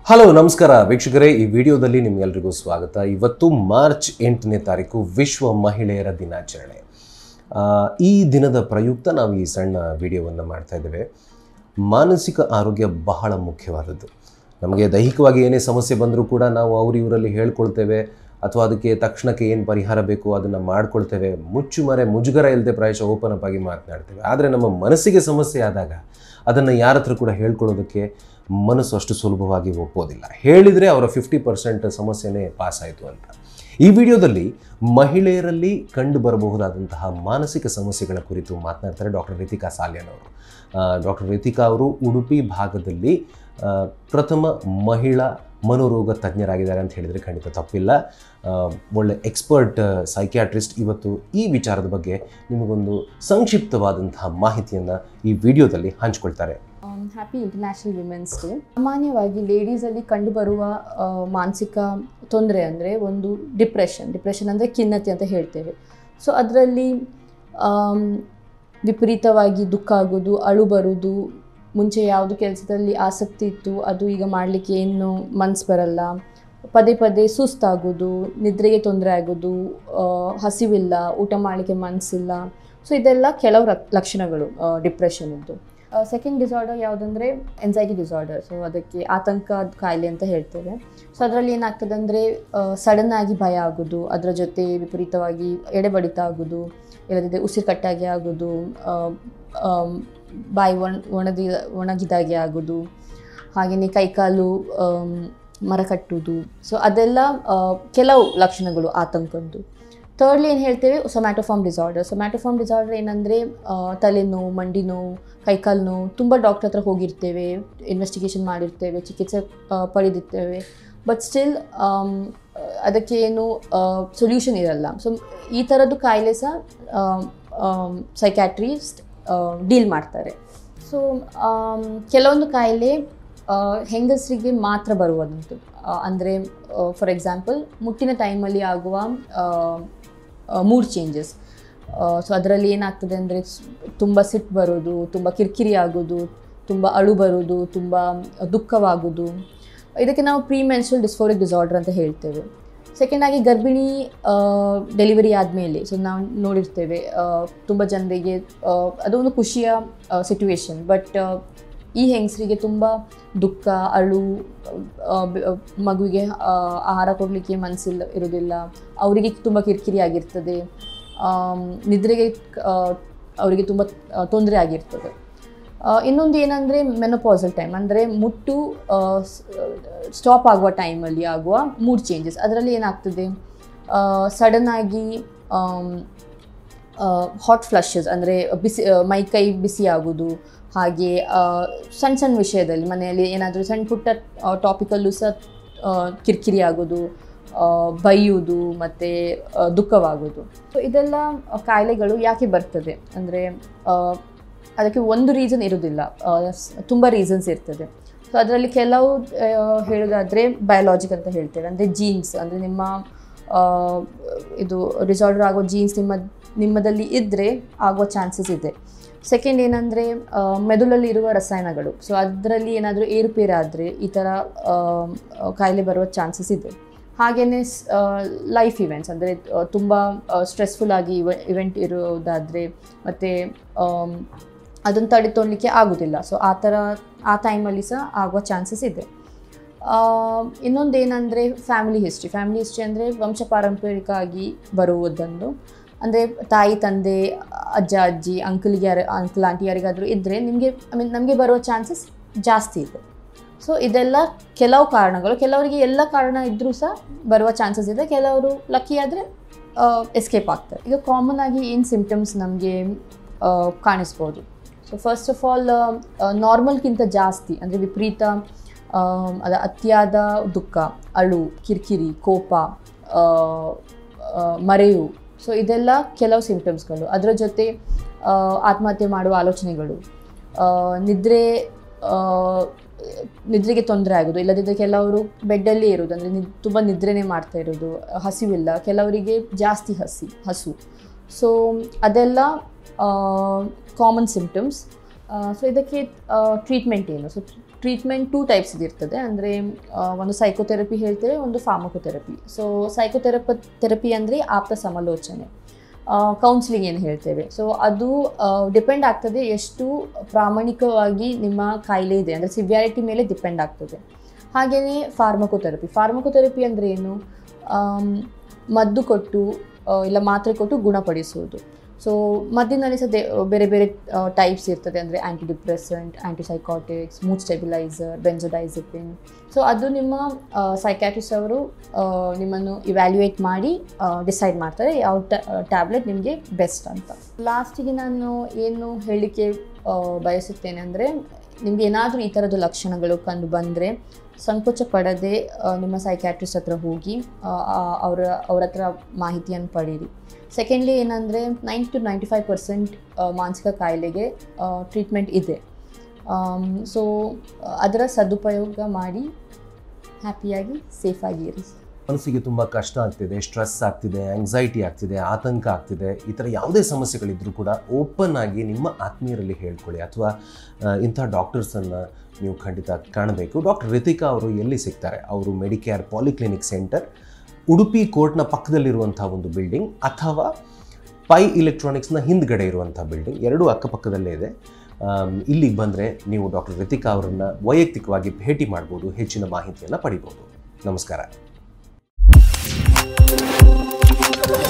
hello ನಮಸ್ಕಾರ ವೀಕ್ಷಕರೇ ಈ ವಿಡಿಯೋದಲ್ಲಿ ನಿಮ್ಗೆಲ್ರಿಗೂ ಸ್ವಾಗತ ಇವತ್ತು ಮಾರ್ಚ್ ಎಂಟನೇ ತಾರೀಕು ವಿಶ್ವ ಮಹಿಳೆಯರ ದಿನಾಚರಣೆ ಆ, ಈ ದಿನದ ಪ್ರಯುಕ್ತ ನಾವು ಈ ಸಣ್ಣ ವಿಡಿಯೋವನ್ನು ಮಾಡ್ತಾ ಇದ್ದೇವೆ ಮಾನಸಿಕ ಆರೋಗ್ಯ ಬಹಳ ಮುಖ್ಯವಾದದ್ದು ನಮಗೆ ದೈಹಿಕವಾಗಿ ಏನೇ ಸಮಸ್ಯೆ ಬಂದರೂ ಕೂಡ ನಾವು ಅವ್ರು ಇವರಲ್ಲಿ ಹೇಳ್ಕೊಳ್ತೇವೆ ಅಥವಾ ಅದಕ್ಕೆ ತಕ್ಷಣಕ್ಕೆ ಏನು ಪರಿಹಾರ ಬೇಕು ಅದನ್ನು ಮಾಡ್ಕೊಳ್ತೇವೆ ಮುಚ್ಚುಮರೆ ಮುಜುಗರ ಇಲ್ಲದೆ ಪ್ರಾಯಶಃ ಓಪನ್ ಅಪ್ ಆಗಿ ಮಾತನಾಡ್ತೇವೆ ಆದರೆ ನಮ್ಮ ಮನಸ್ಸಿಗೆ ಸಮಸ್ಯೆ ಆದಾಗ ಅದನ್ನು ಯಾರ ಹತ್ರ ಕೂಡ ಹೇಳ್ಕೊಳ್ಳೋದಕ್ಕೆ ಮನಸ್ಸು ಅಷ್ಟು ಸುಲಭವಾಗಿ ಒಪ್ಪೋದಿಲ್ಲ ಹೇಳಿದರೆ ಅವರ ಫಿಫ್ಟಿ ಪರ್ಸೆಂಟ್ ಸಮಸ್ಯೆನೇ ಪಾಸ್ ಆಯಿತು ಅಂತ ಈ ವಿಡಿಯೋದಲ್ಲಿ ಮಹಿಳೆಯರಲ್ಲಿ ಕಂಡು ಬರಬಹುದಾದಂತಹ ಮಾನಸಿಕ ಸಮಸ್ಯೆಗಳ ಕುರಿತು ಮಾತನಾಡ್ತಾರೆ ಡಾಕ್ಟರ್ ರಿತಿಕಾ ಸಾಲ್ಯನ್ ಅವರು ಡಾಕ್ಟರ್ ರಿತಿಕಾ ಅವರು ಉಡುಪಿ ಭಾಗದಲ್ಲಿ ಆ, ಪ್ರಥಮ ಮಹಿಳಾ ಮನೋರೋಗ ತಜ್ಞರಾಗಿದ್ದಾರೆ ಅಂತ ಹೇಳಿದರೆ ಖಂಡಿತ ತಪ್ಪಿಲ್ಲ ಆ, ಒಳ್ಳೆ ಎಕ್ಸ್ಪರ್ಟ್ ಸೈಕ್ಯಾಟ್ರಿಸ್ಟ್ ಇವತ್ತು ಈ ವಿಚಾರದ ಬಗ್ಗೆ ನಿಮಗೊಂದು ಸಂಕ್ಷಿಪ್ತವಾದಂತಹ ಮಾಹಿತಿಯನ್ನು ಈ ವಿಡಿಯೋದಲ್ಲಿ ಹಂಚ್ಕೊಳ್ತಾರೆ ಹ್ಯಾಪಿ ಇಂಟರ್ನ್ಯಾಷನಲ್ ವಿಮೆನ್ಸ್ ಡೇ ಸಾಮಾನ್ಯವಾಗಿ ಲೇಡೀಸಲ್ಲಿ ಕಂಡುಬರುವ ಆ, ಮಾನಸಿಕ ತೊಂದರೆ ಅಂದರೆ ಒಂದು ಡಿಪ್ರೆಷನ್ ಡಿಪ್ರೆಷನ್ ಅಂದರೆ ಖಿನ್ನತೆ ಅಂತ ಹೇಳ್ತೇವೆ ಸೊ ಅದರಲ್ಲಿ ವಿಪರೀತವಾಗಿ ದುಃಖ ಆಗೋದು ಅಳು ಬರೋದು ಮುಂಚೆ ಯಾವುದು ಕೆಲಸದಲ್ಲಿ ಆಸಕ್ತಿ ಇತ್ತು ಅದು ಈಗ ಮಾಡಲಿಕ್ಕೆ ಏನು ಮನ್ಸು ಬರಲ್ಲ ಪದೇ ಪದೇ ಸುಸ್ತಾಗೋದು ನಿದ್ರೆಗೆ ತೊಂದರೆ ಆಗೋದು ಆ, ಹಸಿವಿಲ್ಲ ಊಟ ಮಾಡಲಿಕ್ಕೆ ಮನಸ್ಸಿಲ್ಲ ಸೊ ಇದೆಲ್ಲ ಕೆಲವು ರಕ್- ಲಕ್ಷಣಗಳು ಡಿಪ್ರೆಷನ್ದು ಸೆಕೆಂಡ್ ಡಿಸಾರ್ಡರ್ ಯಾವುದಂದರೆ ಎನ್ಸೈಟಿ ಡಿಸಾರ್ಡರ್ ಸೊ ಅದಕ್ಕೆ ಆತಂಕದ ಕಾಯಿಲೆ ಅಂತ ಹೇಳ್ತೇವೆ ಸೊ ಅದರಲ್ಲಿ ಏನಾಗ್ತದೆ ಅಂದರೆ ಸಡನ್ ಆಗಿ ಭಯ ಆಗೋದು ಅದರ ಜೊತೆ ವಿಪರೀತವಾಗಿ ಎಡೆಬಡಿತ ಆಗೋದು ಇಲ್ಲದಿದ್ದರೆ ಉಸಿರುಕಟ್ಟಾಗಿ ಆಗೋದು ಆ, ಆಮ್, ಬಾಯಿ ಒಣ ಒಣದಿ ಒಣಗಿದಾಗೆ ಆಗೋದು ಹಾಗೆಯೇ ಕೈಕಾಲು ಆಮ್, ಮರ ಕಟ್ಟುವುದು ಸೊ ಅದೆಲ್ಲ ಆ, ಕೆಲವು ಲಕ್ಷಣಗಳು ಆತಂಕದ್ದು ಥರ್ಡ್ಲಿ ಏನು ಹೇಳ್ತೇವೆ ಸೊಮ್ಯಾಟೋಫಾರ್ಮ್ ಡಿಸಾರ್ಡರ್ ಸೊಮ್ಯಾಟೋಫಾರ್ಮ್ ಡಿಸಾರ್ಡರ್ ಏನಂದರೆ ತಲೆನೋವು ಮಂಡಿ ನೋವು ಕೈಕಾಲು ನೋವು ತುಂಬ ಡಾಕ್ಟರ್ ಹತ್ರ ಹೋಗಿರ್ತೇವೆ ಇನ್ವೆಸ್ಟಿಗೇಷನ್ ಮಾಡಿರ್ತೇವೆ ಚಿಕಿತ್ಸೆ ಆ, ಪಡೆದಿರ್ತೇವೆ ಬಟ್ ಸ್ಟಿಲ್ ಅದಕ್ಕೆ ಏನು ಸೊಲ್ಯೂಷನ್ ಇರಲ್ಲ ಸೊ ಈ ಥರದ್ದು ಕಾಯಿಲೆ ಸಹ ಸೈಕ್ಯಾಟ್ರಿಸ್ಟ್ ಡೀಲ್ ಮಾಡ್ತಾರೆ ಸೊ ಕೆಲವೊಂದು ಕಾಯಿಲೆ ಆ, ಹೆಂಗಸರಿಗೆ ಮಾತ್ರ ಬರುವಂಥದ್ದು ಅಂದರೆ ಫಾರ್ ಎಕ್ಸಾಂಪಲ್ ಮುಟ್ಟಿನ ಟೈಮಲ್ಲಿ ಆಗುವ ಮೂಡ್ ಚೇಂಜಸ್ ಸೊ ಅದರಲ್ಲಿ ಏನಾಗ್ತದೆ ಅಂದರೆ ತುಂಬ ಸಿಟ್ಟು ಬರೋದು ತುಂಬ ಕಿರಿಕಿರಿ ಆಗೋದು ತುಂಬ ಅಳು ಬರೋದು ತುಂಬ ದುಃಖವಾಗೋದು ಇದಕ್ಕೆ ನಾವು ಪ್ರೀ ಮೆನ್ಸ್ಟ್ರಲ್ ಡಿಸ್ಫೋರಿಕ್ ಡಿಸಾರ್ಡರ್ ಅಂತ ಹೇಳ್ತೇವೆ ಸೆಕೆಂಡ್ ಆಗಿ ಗರ್ಭಿಣಿ ಡೆಲಿವರಿ ಆದಮೇಲೆ ಸೊ ನಾವು ನೋಡಿರ್ತೇವೆ ತುಂಬ ಜನರಿಗೆ ಆ, ಅದೊಂದು ಖುಷಿಯ ಸಿಚುವೇಶನ್ ಬಟ್ ಈ ಹೆಂಗಸರಿಗೆ ತುಂಬ ದುಃಖ ಅಳು ಆ, ಬ- ಆ, ಮಗುವಿಗೆ ಆ, ಆಹಾರ ಕೊಡಲಿಕ್ಕೆ ಮನಸ್ಸಿಲ್ಲ ಇರೋದಿಲ್ಲ ಅವರಿಗೆ ತುಂಬ ಕಿರಿಕಿರಿ ಆಗಿರ್ತದೆ ಆಮ್, ನಿದ್ರೆಗೆ ಆ, ಅವರಿಗೆ ತುಂಬ ತೊಂದರೆ ಆಗಿರ್ತದೆ ಆ, ಇನ್ನೊಂದು ಏನಂದರೆ ಮೆನೋಪಾಸಲ್ ಟೈಮ್ ಅಂದರೆ ಮುಟ್ಟು ಸ್ಟಾಪ್ ಆಗುವ ಟೈಮಲ್ಲಿ ಆಗುವ ಮೂಡ್ ಚೇಂಜಸ್ ಅದರಲ್ಲಿ ಏನಾಗ್ತದೆ ಸಡನ್ ಆಗಿ ಹಾಟ್ ಫ್ಲಶಸ್ ಅಂದರೆ ಬಿಸಿ ಆ, ಮೈ ಕೈ ಬಿಸಿ ಆಗೋದು ಹಾಗೆ ಆ, ಸಣ್ಣ ಸಣ್ಣ ವಿಷಯದಲ್ಲಿ ಮನೆಯಲ್ಲಿ ಏನಾದರೂ ಸಣ್ಣ ಪುಟ್ಟ ಟಾಪಿಕಲ್ಲೂ ಸಹ ಆ, ಕಿರಿಕಿರಿ ಆಗೋದು ಆ, ಬೈಯುವುದು ಮತ್ತು ದುಃಖವಾಗೋದು ಸೊ ಇದೆಲ್ಲ ಕಾಯಿಲೆಗಳು ಯಾಕೆ ಬರ್ತದೆ ಅಂದರೆ ಅದಕ್ಕೆ ಒಂದು ರೀಸನ್ ಇರೋದಿಲ್ಲ ತುಂಬ ರೀಸನ್ಸ್ ಇರ್ತದೆ ಸೊ ಅದರಲ್ಲಿ ಕೆಲವು ಆ, ಹೇಳೋದಾದರೆ ಬಯೋಲಾಜಿಕ್ ಅಂತ ಹೇಳ್ತೇವೆ ಅಂದರೆ ಜೀನ್ಸ್ ಅಂದರೆ ನಿಮ್ಮ ಆ, ಇದು ಡಿಸಾರ್ಡರ್ ಆಗೋ ಜೀನ್ಸ್ ನಿಮ್ಮ ನಿಮ್ಮದಲ್ಲಿ ಇದ್ದರೆ ಆಗುವ ಚಾನ್ಸಸ್ ಇದೆ ಸೆಕೆಂಡ್ ಏನಂದರೆ ಮೆದುಳಲ್ಲಿ ಇರುವ ರಸಾಯನಗಳು ಸೊ ಅದರಲ್ಲಿ ಏನಾದರೂ ಏರುಪೇರಾದರೆ ಈ ಥರ ಆ, ಕಾಯಿಲೆ ಬರುವ ಚಾನ್ಸಸ್ ಇದೆ ಹಾಗೆಯೇ ಲೈಫ್ ಇವೆಂಟ್ಸ್ ಅಂದರೆ ತುಂಬ ಸ್ಟ್ರೆಸ್ಫುಲ್ ಆಗಿ ಇವ ಇವೆಂಟ್ ಇರೋದಾದರೆ ಮತ್ತು ಅದನ್ನು ತಡೆತೊಳ್ಲಿಕ್ಕೆ ಆಗೋದಿಲ್ಲ ಸೊ ಆ ಥರ ಆ ಟೈಮಲ್ಲಿ ಸಹ ಆಗುವ ಚಾನ್ಸಸ್ ಇದೆ ಇನ್ನೊಂದು ಏನಂದರೆ ಫ್ಯಾಮಿಲಿ ಹಿಸ್ಟ್ರಿ ಫ್ಯಾಮಿಲಿ ಹಿಸ್ಟ್ರಿ ಅಂದರೆ ವಂಶ ಪಾರಂಪರಿಕವಾಗಿ ಬರುವುದೊಂದು ಅಂದರೆ ತಾಯಿ ತಂದೆ ಅಜ್ಜ ಅಜ್ಜಿ ಅಂಕಲ್ಗೆ ಯಾರು ಅಂಕಲ್ ಆಂಟಿ ಯಾರಿಗಾದರೂ ಇದ್ದರೆ ನಿಮಗೆ ಐ ಮೀನ್ ನಮಗೆ ಬರುವ ಚಾನ್ಸಸ್ ಜಾಸ್ತಿ ಇದೆ ಸೊ ಇದೆಲ್ಲ ಕೆಲವು ಕಾರಣಗಳು ಕೆಲವರಿಗೆ ಎಲ್ಲ ಕಾರಣ ಇದ್ದರೂ ಸಹ ಬರುವ ಚಾನ್ಸಸ್ ಇದೆ ಕೆಲವರು ಲಕ್ಕಿ ಆದರೆ ಎಸ್ಕೇಪ್ ಆಗ್ತಾರೆ ಈಗ ಕಾಮನ್ ಆಗಿ ಏನು ಸಿಂಪ್ಟಮ್ಸ್ ನಮಗೆ ಕಾಣಿಸ್ಬೋದು ಸೊ ಫಸ್ಟ್ ಆಫ್ ಆಲ್ ನಾರ್ಮಲ್ಗಿಂತ ಜಾಸ್ತಿ ಅಂದರೆ ವಿಪರೀತ ಆ, ಅದ ಅತಿಯಾದ ದುಃಖ ಅಳು ಕಿರಿಕಿರಿ ಕೋಪ ಆ, ಆ, ಮರೆಯು ಸೊ ಇದೆಲ್ಲ ಕೆಲವು ಸಿಂಪ್ಟಮ್ಸ್ಗಳು ಅದರ ಜೊತೆ ಆ, ಆತ್ಮಹತ್ಯೆ ಮಾಡುವ ಆಲೋಚನೆಗಳು ಆ, ನಿದ್ರೆ ಆ, ನಿದ್ರೆಗೆ ತೊಂದರೆ ಆಗೋದು ಇಲ್ಲದಿದ್ದರೆ ಕೆಲವರು ಬೆಡ್ಡಲ್ಲೇ ಇರೋದು ಅಂದರೆ ನಿ ತುಂಬ ನಿದ್ರೆನೇ ಮಾಡ್ತಾ ಇರೋದು ಹಸಿವಿಲ್ಲ ಕೆಲವರಿಗೆ ಜಾಸ್ತಿ ಹಸಿ ಹಸು ಸೊ ಅದೆಲ್ಲ ಕಾಮನ್ ಸಿಂಪ್ಟಮ್ಸ್ ಸೊ ಇದಕ್ಕೆ ಟ್ರೀಟ್ಮೆಂಟ್ ಏನು ಸೊ ಟ್ರೀಟ್ಮೆಂಟ್ ಟೂ ಟೈಪ್ಸ್ ಇರ್ತದೆ ಅಂದರೆ ಒಂದು ಸೈಕೋಥೆರಪಿ ಹೇಳ್ತೇವೆ ಒಂದು ಫಾರ್ಮಕೋಥೆರಪಿ ಸೊ ಸೈಕೋಥೆರಪ ಥೆರಪಿ ಅಂದರೆ ಆಪ್ತ ಸಮಾಲೋಚನೆ ಕೌನ್ಸಿಲಿಂಗ್ ಏನು ಹೇಳ್ತೇವೆ ಸೊ ಅದು ಡಿಪೆಂಡ್ ಆಗ್ತದೆ ಎಷ್ಟು ಪ್ರಾಮಾಣಿಕವಾಗಿ ನಿಮ್ಮ ಕಾಯಿಲೆ ಇದೆ ಅಂದರೆ ಸಿವಿಯಾರಿಟಿ ಮೇಲೆ ಡಿಪೆಂಡ್ ಆಗ್ತದೆ ಹಾಗೆಯೇ ಫಾರ್ಮಕೋಥೆರಪಿ ಫಾರ್ಮಕೋಥೆರಪಿ ಅಂದರೆ ಏನು ಆಮ್, ಮದ್ದು ಕೊಟ್ಟು ಆ, ಇಲ್ಲ ಮಾತ್ರೆ ಕೊಟ್ಟು ಗುಣಪಡಿಸುವುದು ಸೊ ಮದ್ದಿನಲ್ಲಿ ಸಹ ದೇ- ಬೇರೆ ಬೇರೆ ಟೈಪ್ಸ್ ಇರ್ತದೆ ಅಂದರೆ antidepressant antipsychotics mood stabiliser benzodiazepine so ಅದು ನಿಮ್ಮ ಸೈಕ್ಯಾಟ್ರಿಸ್ಟ್ ಅವರು ಆ, ನಿಮ್ಮನ್ನು ಇವ್ಯಾಲ್ಯೂಯೇಟ್ ಮಾಡಿ ಡಿಸೈಡ್ ಮಾಡ್ತಾರೆ ಯಾವ ಟ್ಯಾಬ್ಲೆಟ್ ನಿಮಗೆ ಬೆಸ್ಟ್ ಅಂತ ಲಾಸ್ಟಿಗೆ ನಾನು ಏನು ಹೇಳಲಿಕ್ಕೆ ಆ, ಬಯಸುತ್ತೇನೆ ಅಂದರೆ ನಿಮಗೆ ಏನಾದರೂ ಈ ಥರದ ಲಕ್ಷಣಗಳು ಕಂಡು ಬಂದರೆ ಸಂಕೋಚ ಪಡದೆ ಆ, ನಿಮ್ಮ ಸೈಕ್ಯಾಟ್ರಿಸ್ಟ್ ಹತ್ರ ಹೋಗಿ ಆ, ಆ, ಅವರ ಅವ್ರ ಹತ್ರ ಮಾಹಿತಿಯನ್ನು ಪಡೀರಿ ಸೆಕೆಂಡ್ಲಿ ಏನಂದರೆ ninety to ninety five percent ಮಾನಸಿಕ ಕಾಯಿಲೆಗೆ ಟ್ರೀಟ್ಮೆಂಟ್ ಇದೆ ಸೊ ಅದರ ಸದುಪಯೋಗ ಮಾಡಿ ಹ್ಯಾಪಿಯಾಗಿ ಸೇಫಾಗಿ ಇರಿ ಮನಸ್ಸಿಗೆ ತುಂಬ ಕಷ್ಟ ಆಗ್ತಿದೆ ಸ್ಟ್ರೆಸ್ ಆಗ್ತಿದೆ ಆಂಗ್ಸೈಟಿ ಆಗ್ತಿದೆ ಆತಂಕ ಆಗ್ತಿದೆ ಈ ಥರ ಯಾವುದೇ ಸಮಸ್ಯೆಗಳಿದ್ರೂ ಕೂಡ ಓಪನ್ ಆಗಿ ನಿಮ್ಮ ಆತ್ಮೀಯರಲ್ಲಿ ಹೇಳ್ಕೊಳ್ಳಿ ಅಥವಾ ಆ, ಇಂಥ ಡಾಕ್ಟರ್ಸನ್ನು ನೀವು ಖಂಡಿತ ಕಾಣಬೇಕು ಡಾಕ್ಟರ್ ರಿತಿಕಾ ಅವರು ಎಲ್ಲಿ ಸಿಗ್ತಾರೆ ಅವರು ಮೆಡಿಕೇರ್ ಪಾಲಿಕ್ಲಿನಿಕ್ ಸೆಂಟರ್ ಉಡುಪಿ ಕೋರ್ಟ್ನ ಪಕ್ಕದಲ್ಲಿರುವಂಥ ಒಂದು ಬಿಲ್ಡಿಂಗ್ ಅಥವಾ ಪೈ ಇಲೆಕ್ಟ್ರಾನಿಕ್ಸ್ನ ಹಿಂದ್ಗಡೆ ಇರುವಂಥ ಬಿಲ್ಡಿಂಗ್ ಎರಡೂ ಅಕ್ಕಪಕ್ಕದಲ್ಲೇ ಇದೆ ಆಮ್, ಇಲ್ಲಿಗೆ ಬಂದರೆ ನೀವು ಡಾಕ್ಟರ್ ರಿತಿಕಾ ಅವರನ್ನು ವೈಯಕ್ತಿಕವಾಗಿ ಭೇಟಿ ಮಾಡ್ಬೋದು ಹೆಚ್ಚಿನ ಮಾಹಿತಿಯನ್ನು ಪಡಿಬೋದು ನಮಸ್ಕಾರ